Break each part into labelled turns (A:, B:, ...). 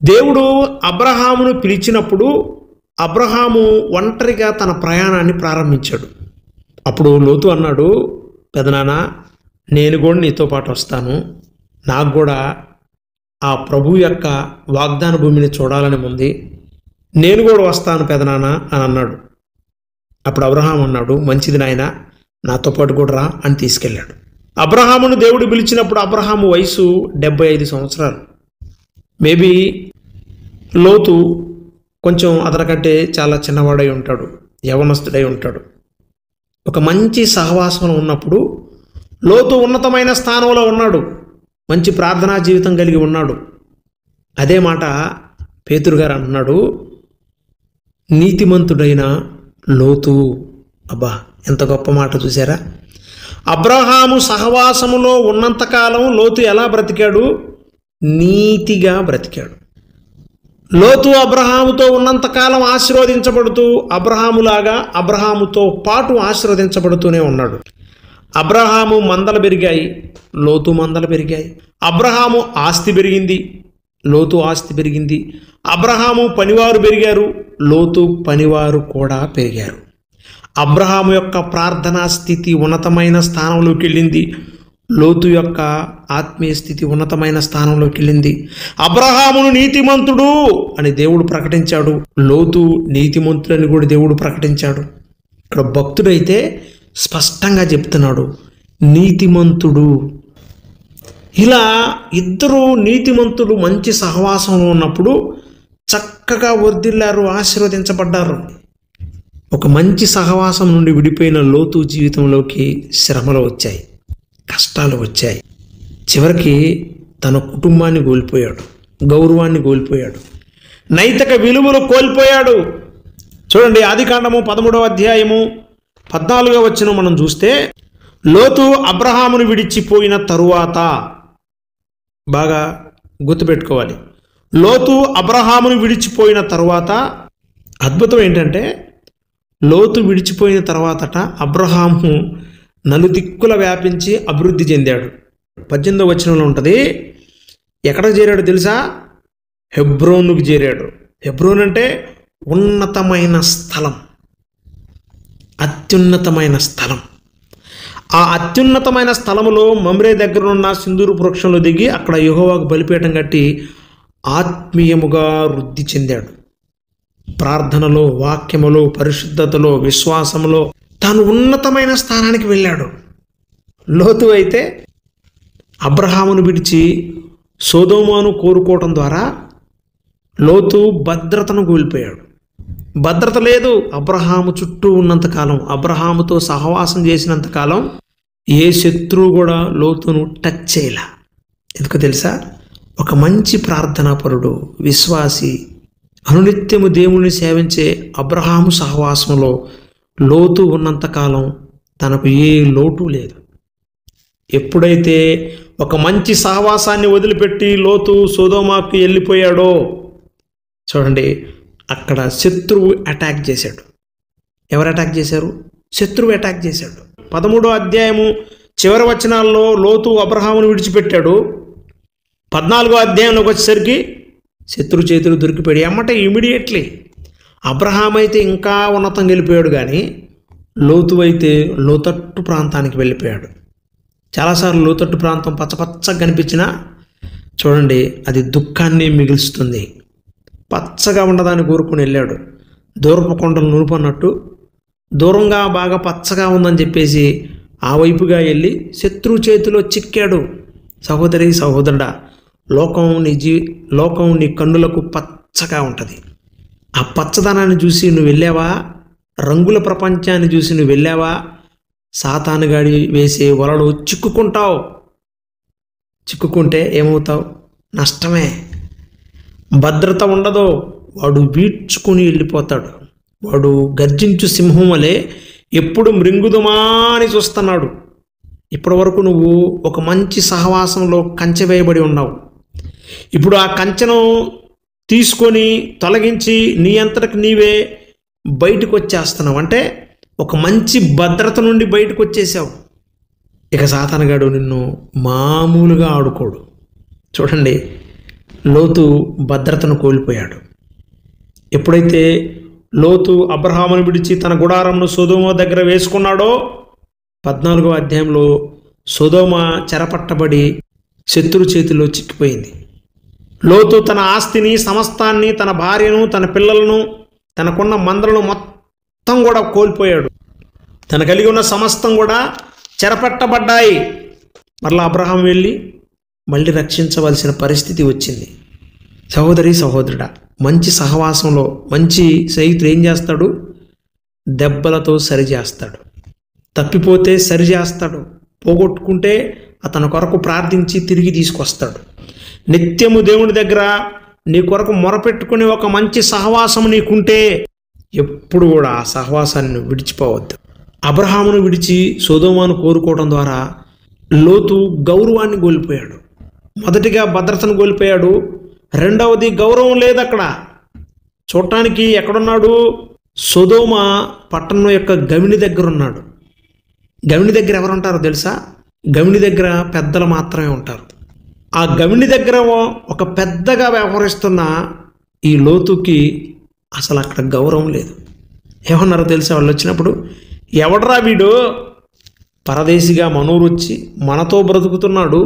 A: దేవుడు అబ్రహామును పిలిచినప్పుడు అబ్రహాము ఒంటరిగా తన ప్రయాణాన్ని ప్రారంభించాడు అప్పుడు లోతు అన్నాడు పెదనాన్న నేను కూడా నీతో పాటు వస్తాను నాకు కూడా ఆ ప్రభు యొక్క వాగ్దాన భూమిని చూడాలని ఉంది నేను కూడా వస్తాను పెదనాన్న అని అన్నాడు అప్పుడు అబ్రహాం అన్నాడు మంచిది నాయన నాతో పాటు కూడా రా అని తీసుకెళ్ళాడు అబ్రహామును దేవుడు పిలిచినప్పుడు అబ్రహాము వయసు డెబ్బై ఐదు సంవత్సరాలు మేబీ లోతు కొంచెం అతనికంటే చాలా చిన్నవాడై ఉంటాడు యవనస్తుడై ఉంటాడు ఒక మంచి సహవాసంలో ఉన్నప్పుడు లోతు ఉన్నతమైన స్థానంలో ఉన్నాడు మంచి ప్రార్థనా జీవితం కలిగి ఉన్నాడు అదే మాట పేతురు గారు అంటున్నాడు నీతిమంతుడైన లోతు అబ్బా ఎంత గొప్ప మాట చూసారా అబ్రహాము సహవాసములో ఉన్నంతకాలం లోతు ఎలా బ్రతికాడు నీతిగా బ్రతికాడు లోతు అబ్రహాముతో ఉన్నంతకాలం ఆశీర్వదించబడుతూ అబ్రహాములాగా అబ్రహాముతో పాటు ఆశీర్వదించబడుతూనే ఉన్నాడు అబ్రహాము మందలు పెరిగాయి లోతు మందలు పెరిగాయి అబ్రహాము ఆస్తి పెరిగింది లోతు ఆస్తి పెరిగింది అబ్రహాము పనివారు పెరిగారు లోతు పనివారు కూడా పెరిగారు అబ్రహాము యొక్క ప్రార్థనా స్థితి ఉన్నతమైన స్థానంలోకి వెళ్ళింది లోతు యొక్క ఆత్మీయ స్థితి ఉన్నతమైన స్థానంలోకి వెళ్ళింది అబ్రహామును నీతిమంతుడు అని దేవుడు ప్రకటించాడు లోతు నీతిమంతుడని కూడా దేవుడు ప్రకటించాడు ఇక్కడ భక్తుడైతే స్పష్టంగా చెప్తున్నాడు నీతిమంతుడు ఇలా ఇద్దరు నీతిమంతులు మంచి సహవాసంలో ఉన్నప్పుడు చక్కగా వర్ధిల్లారు ఆశీర్వదించబడ్డారు ఒక మంచి సహవాసం నుండి విడిపోయిన లోతు జీవితంలోకి శ్రమలు వచ్చాయి కష్టాలు వచ్చాయి చివరికి తన కుటుంబాన్ని కోల్పోయాడు గౌరవాన్ని కోల్పోయాడు నైతిక విలువలు కోల్పోయాడు చూడండి ఆదికాండము పదమూడవ అధ్యాయము పద్నాలుగో వచ్చిన మనం చూస్తే లోతు అబ్రహామును విడిచిపోయిన తరువాత బాగా గుర్తుపెట్టుకోవాలి లోతు అబ్రహామును విడిచిపోయిన తరువాత అద్భుతం ఏంటంటే లోతు విడిచిపోయిన తర్వాతట అబ్రహాము నలుదిక్కుల వ్యాపించి అభివృద్ధి చెందాడు పద్దెనిమిదో వచనంలో ఉంటుంది ఎక్కడ చేరాడు తెలుసా హెబ్రోనుకు చేరాడు హెబ్రోన్ అంటే ఉన్నతమైన స్థలం అత్యున్నతమైన స్థలం ఆ అత్యున్నతమైన స్థలములో మమ్రే దగ్గర ఉన్న సింధూరు వృక్షంలో దిగి అక్కడ యెహోవాకు బలిపీఠం కట్టి ఆత్మీయముగా వృద్ధి చెందాడు ప్రార్థనలో వాక్యములో పరిశుద్ధతలో విశ్వాసములో తాను ఉన్నతమైన స్థానానికి వెళ్ళాడు లోతు అయితే అబ్రహామును విడిచి సోదోమాను కోరుకోవటం ద్వారా లోతు భద్రతను కోల్పోయాడు భద్రత లేదు అబ్రహాము చుట్టూ ఉన్నంతకాలం అబ్రహాముతో సహవాసం చేసినంతకాలం ఏ శత్రువు కూడా లోతును టచ్ చేయలే ఎందుకు తెలుసా ఒక మంచి ప్రార్థనాపరుడు విశ్వాసి అనునిత్యము దేవుని సేవించే అబ్రహాము సహవాసంలో లోతు ఉన్నంతకాలం తనకు ఏ లోటు లేదు ఎప్పుడైతే ఒక మంచి సహవాసాన్ని వదిలిపెట్టి లోతు సోదోమాకు వెళ్ళిపోయాడో చూడండి అక్కడ శత్రువు అటాక్ చేశాడు ఎవరు అటాక్ చేశారు శత్రువు అటాక్ చేశాడు పదమూడో అధ్యాయము చివరి వచనాల్లో లోతు అబ్రహామును విడిచిపెట్టాడు పద్నాలుగో అధ్యాయంలోకి వచ్చేసరికి శత్రు చేతులు దొరికిపోయాడు ఎమ్మటే ఇమీడియట్లీ అబ్రహాం అయితే ఇంకా ఉన్నతంగా వెళ్ళిపోయాడు కానీ లోతు అయితే లోతట్టు ప్రాంతానికి వెళ్ళిపోయాడు చాలాసార్లు లోతట్టు ప్రాంతం పచ్చపచ్చగా కనిపించినా చూడండి అది దుఃఖాన్ని మిగులుస్తుంది పచ్చగా ఉండదాన్ని కోరుకుని వెళ్ళాడు దూరపు కొండలు నునుపన్నట్టు దూరంగా బాగా పచ్చగా ఉందని చెప్పేసి ఆ వైపుగా వెళ్ళి శత్రువు చేతిలో చిక్కాడు సహోదరి సహోదరుడా లోకం నీ జీ లోకం నీ కన్నులకు పచ్చగా ఉంటుంది ఆ పచ్చదనాన్ని చూసి నువ్వు వెళ్ళావా రంగుల ప్రపంచాన్ని చూసి నువ్వు వెళ్ళావా సాతానుగాడి వేసే వలలు చిక్కుకుంటావు చిక్కుకుంటే ఏమవుతావు నష్టమే భద్రత ఉండదు వాడు వీడ్చుకుని వెళ్ళిపోతాడు వాడు గర్జించు సింహం వలె ఎప్పుడు మృంగుదుమా అని చూస్తున్నాడు ఇప్పటి వరకు నువ్వు ఒక మంచి సహవాసంలో కంచె వేయబడి ఉన్నావు ఇప్పుడు ఆ కంచెను తీసుకొని తొలగించి నీ అంతటికి నీవే బయటకు వచ్చేస్తున్నావు అంటే ఒక మంచి భద్రత నుండి బయటకు వచ్చేసావు ఇక సాతానగాడు నిన్ను మామూలుగా ఆడుకోడు చూడండి లోతు భద్రతను కోల్పోయాడు ఎప్పుడైతే లోతు అబ్రహామును విడిచి తన గుడారంను సోదోమ దగ్గర వేసుకున్నాడో పద్నాలుగో అధ్యాయంలో సోదోమ చెరపట్టబడి శత్రు చేతిలో చిక్కిపోయింది లోతు తన ఆస్తిని సమస్తాన్ని తన భార్యను తన పిల్లలను తనకున్న మందలను మొత్తం కూడా కోల్పోయాడు తన కలిగి ఉన్న సమస్తం కూడా చెరపట్టబడ్డాయి మరలా అబ్రహాం వెళ్ళి మళ్ళీ రక్షించవలసిన పరిస్థితి వచ్చింది సహోదరి సహోదరుడా మంచి సహవాసంలో మంచి స్నేహితుడు ఏం చేస్తాడు దెబ్బలతో సరిచేస్తాడు తప్పిపోతే సరిచేస్తాడు పోగొట్టుకుంటే అతని కొరకు ప్రార్థించి తిరిగి తీసుకొస్తాడు నిత్యము దేవుని దగ్గర నీ కొరకు మొరపెట్టుకునే ఒక మంచి సహవాసం నీకుంటే ఎప్పుడు కూడా ఆ సహవాసాన్ని నువ్వు విడిచిపోవద్దు అబ్రహామును విడిచి సోదోమాను కోరుకోవడం ద్వారా లోతు గౌరవాన్ని కోల్పోయాడు మొదటిగా భద్రతను కోల్పోయాడు రెండవది గౌరవం లేదు అక్కడ చూడటానికి ఎక్కడున్నాడు సొదోమ పట్టణం యొక్క గవిని దగ్గర ఉన్నాడు గవిని దగ్గర ఎవరు ఉంటారో తెలుసా గవిని దగ్గర పెద్దలు మాత్రమే ఉంటారు ఆ గవిని దగ్గర ఒక పెద్దగా వ్యవహరిస్తున్న ఈ లోతుకి అసలు అక్కడ గౌరవం లేదు ఏమన్నారో తెలుసా వాళ్ళు వచ్చినప్పుడు ఎవడరా వీడు పరదేశిగా మనూరు వచ్చి మనతో బ్రతుకుతున్నాడు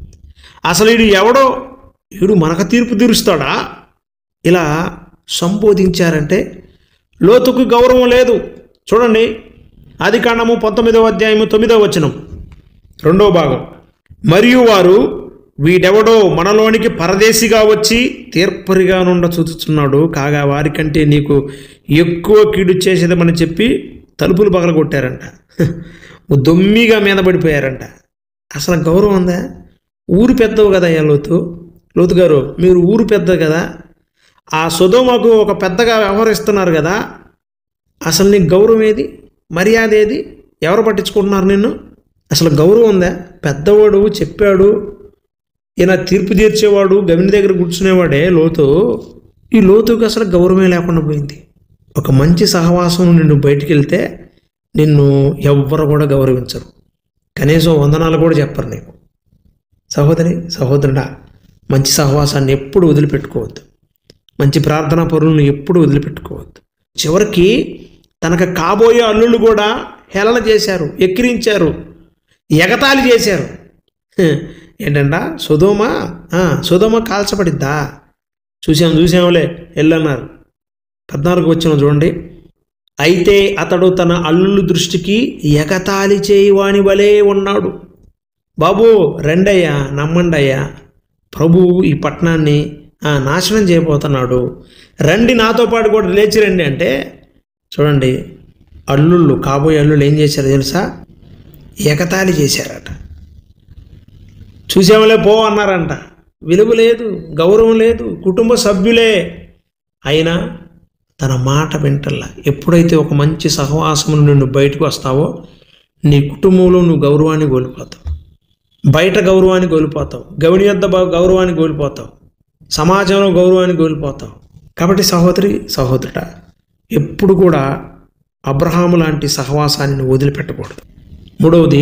A: అసలు వీడు ఎవడో వీడు మనకు తీర్పు తీరుస్తాడా ఇలా సంబోధించారంటే లోతుకు గౌరవం లేదు చూడండి ఆది కాండము పంతొమ్మిదవ అధ్యాయము తొమ్మిదవ వచనం రెండవ భాగం మరియు వారు వీడెవడో మనలోనికి పరదేశిగా వచ్చి తీర్పరిగా నుండ చూచుచున్నాడు కాగా వారికంటే నీకు ఎక్కువ కీడు చేసేదమని చెప్పి తలుపులు పగలగొట్టారంట దొమ్మిగా మీద పడిపోయారంట అసలు గౌరవం ఉందా ఊరు పెద్దవు కదా అయ్యా లోతు లోతు గారు మీరు ఊరు పెద్ద కదా ఆ సుధోమకు ఒక పెద్దగా వ్యవహరిస్తున్నారు కదా అసలు నీకు గౌరవం ఏది మర్యాద ఏది ఎవరు పట్టించుకుంటున్నారు నిన్ను అసలు గౌరవం ఉందా పెద్దవాడు చెప్పాడు ఈయన తీర్పు తీర్చేవాడు గవిని దగ్గర కూర్చునేవాడే లోతు ఈ లోతుకి అసలు గౌరవమే లేకుండా పోయింది ఒక మంచి సహవాసం నిన్ను బయటికి వెళ్తే నిన్ను ఎవ్వరు కూడా గౌరవించరు కనీసం వందనాలు కూడా చెప్పరు నీకు సహోదరి సహోదరుడా మంచి సహవాసాన్ని ఎప్పుడు వదిలిపెట్టుకోవద్దు మంచి ప్రార్థనా పరులను ఎప్పుడు వదిలిపెట్టుకోవద్దు చివరికి తనకు కాబోయే అల్లుళ్ళు కూడా హేళన చేశారు ఎక్కిరించారు ఎగతాళి చేశారు హ, ఏంటంట సుధోమ ఆ, సుధోమ కాల్చబడిద్దా చూసాం చూసాంలే వెళ్ళన్నారు పద్నాలుగు వచ్చిన చూడండి అయితే అతడు తన అల్లుళ్ళు దృష్టికి ఎగతాళి చేయవాని వలే ఉన్నాడు బాబు రెండయ్యా నమ్మండయ్యా ప్రభు ఈ పట్టణాన్ని ఆ, నాశనం చేయబోతున్నాడు రండి నాతో పాటు కూడా లేచి రండి అంటే చూడండి అల్లుళ్ళు కాబోయే అల్లుళ్ళు ఏం చేశారో తెలుసా ఎగతాళి చేశారట చూసేవాళ్ళే పో అన్నారంట విలువ లేదు గౌరవం లేదు కుటుంబ సభ్యులే అయినా తన మాట వింటల్లా ఎప్పుడైతే ఒక మంచి సహవాసము నుండి నువ్వు బయటకు వస్తావో నీ కుటుంబంలో నువ్వు గౌరవాన్ని కోల్పోతావు బయట గౌరవాన్ని కోల్పోతావు గవిని యొద్ద బ- గౌరవాన్ని కోల్పోతావు సమాజంలో గౌరవాన్ని కోల్పోతావు కాబట్టి సహోదరి సహోదరుడ ఎప్పుడు కూడా అబ్రహాము లాంటి సహవాసాన్ని నువ్వు వదిలిపెట్టకూడదు మూడవది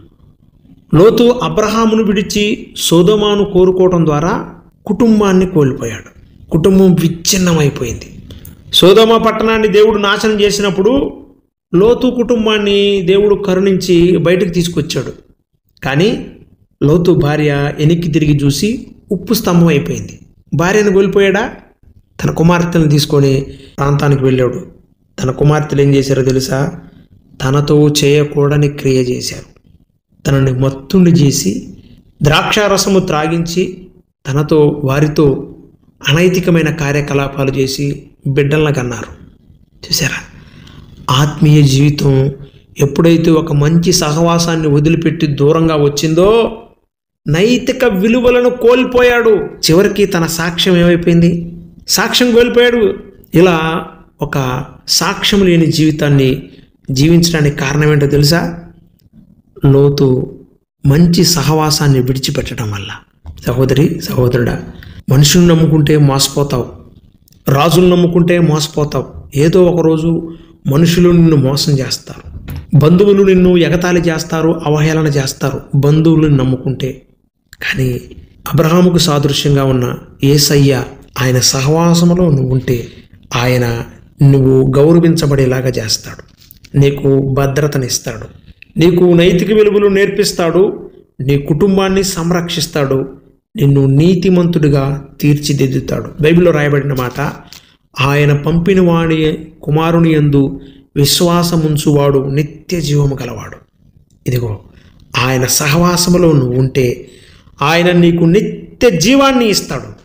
A: లోతు అబ్రహామును విడిచి సోదోమాను కోరుకోవడం ద్వారా కుటుంబాన్ని కోల్పోయాడు కుటుంబం విచ్ఛిన్నమైపోయింది సోదోమ పట్టణాన్ని దేవుడు నాశనం చేసినప్పుడు లోతు కుటుంబాన్ని దేవుడు కరుణించి బయటకు తీసుకొచ్చాడు కానీ లోతు భార్య వెనక్కి తిరిగి చూసి ఉప్పు స్తంభం అయిపోయింది భార్యను కోల్పోయాడా తన కుమార్తెను తీసుకొని ప్రాంతానికి వెళ్ళాడు తన కుమార్తెలు ఏం చేశారో తెలుసా తనతో చేయకూడని క్రియ చేశారు తనని మత్తుండి చేసి ద్రాక్షారసము త్రాగించి తనతో వారితో అనైతికమైన కార్యకలాపాలు చేసి బిడ్డలను కన్నారు చూసారా ఆత్మీయ జీవితం ఎప్పుడైతే ఒక మంచి సహవాసాన్ని వదిలిపెట్టి దూరంగా వచ్చిందో నైతిక విలువలను కోల్పోయాడు చివరికి తన సాక్ష్యం ఏమైపోయింది సాక్ష్యం కోల్పోయాడు ఇలా ఒక సాక్ష్యం లేని జీవితాన్ని జీవించడానికి కారణం ఏంటో తెలుసా లోతు మంచి సహవాసాన్ని విడిచిపెట్టడం వల్ల సహోదరి సహోదరుడా మనుషులను నమ్ముకుంటే మోసపోతావు రాజులు నమ్ముకుంటే మోసపోతావు ఏదో ఒక రోజు మనుషులు నిన్ను మోసం చేస్తారు బంధువులు నిన్ను ఎగతాళి చేస్తారు అవహేళన చేస్తారు బంధువులను నమ్ముకుంటే కానీ అబ్రహాముకు సాదృశ్యంగా ఉన్న ఏసయ్య ఆయన సహవాసములో నువ్వు ఉంటే ఆయన నువ్వు గౌరవించబడేలాగా చేస్తాడు నీకు భద్రతనిస్తాడు నీకు నైతిక విలువలు నేర్పిస్తాడు నీ కుటుంబాన్ని సంరక్షిస్తాడు నిన్ను నీతిమంతుడిగా తీర్చిదిద్దుతాడు బైబిల్లో రాయబడిన మాట ఆయన పంపిన వాడి కుమారుని యందు విశ్వాసముంచువాడు నిత్య జీవము గలవాడు ఇదిగో ఆయన సహవాసములో నువ్వు ఉంటే ఆయన నీకు నిత్య జీవాన్ని ఇస్తాడు